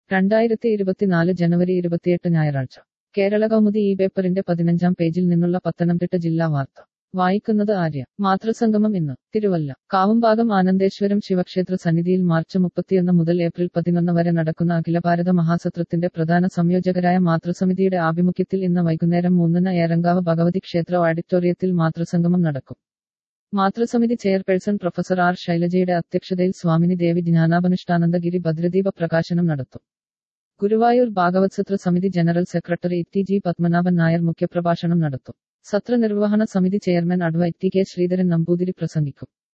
രണ്ടായിരത്തി ഇരുപത്തിനാല് ജനുവരി ഇരുപത്തിയെട്ട് ഞായറാഴ്ച കേരള കൗമുദി ഈ പേപ്പറിന്റെ പതിനഞ്ചാം പേജിൽ നിന്നുള്ള പത്തനംതിട്ട ജില്ലാ വാർത്ത വായിക്കുന്നത് ആര്യ മാതൃസംഗമം ഇന്ന് തിരുവല്ല കാവുംഭാഗം ആനന്ദേശ്വരം ശിവക്ഷേത്ര സന്നിധിയിൽ മാർച്ച് മുപ്പത്തിയൊന്ന് മുതൽ ഏപ്രിൽ പതിനൊന്ന് വരെ നടക്കുന്ന അഖിലഭാരത മഹാസത്രത്തിന്റെ പ്രധാന സംയോജകരായ മാതൃസമിതിയുടെ ആഭിമുഖ്യത്തിൽ ഇന്ന് വൈകുന്നേരം മൂന്നിന് ഏറങ്കാവ് ഭഗവതി ക്ഷേത്ര ഓഡിറ്റോറിയത്തിൽ മാതൃസംഗമം നടക്കും മാതൃസമിതി ചെയർപേഴ്സൺ പ്രൊഫസർ ആർ ശൈലജയുടെ അധ്യക്ഷതയിൽ സ്വാമിനി ദേവി ജ്ഞാനാപനിഷ്ഠാനന്ദഗിരി ഭദ്രദീപ പ്രകാശനം നടത്തും ഗുരുവായൂർ ഭാഗവത്സത്ര സമിതി general secretary T G Padmanabhan Nair മുഖ്യപ്രഭാഷണം നടത്തും സത്ര നിർവഹണ സമിതി chairman adv T K Sreedharan Namboothiri പ്രസംഗിക്കും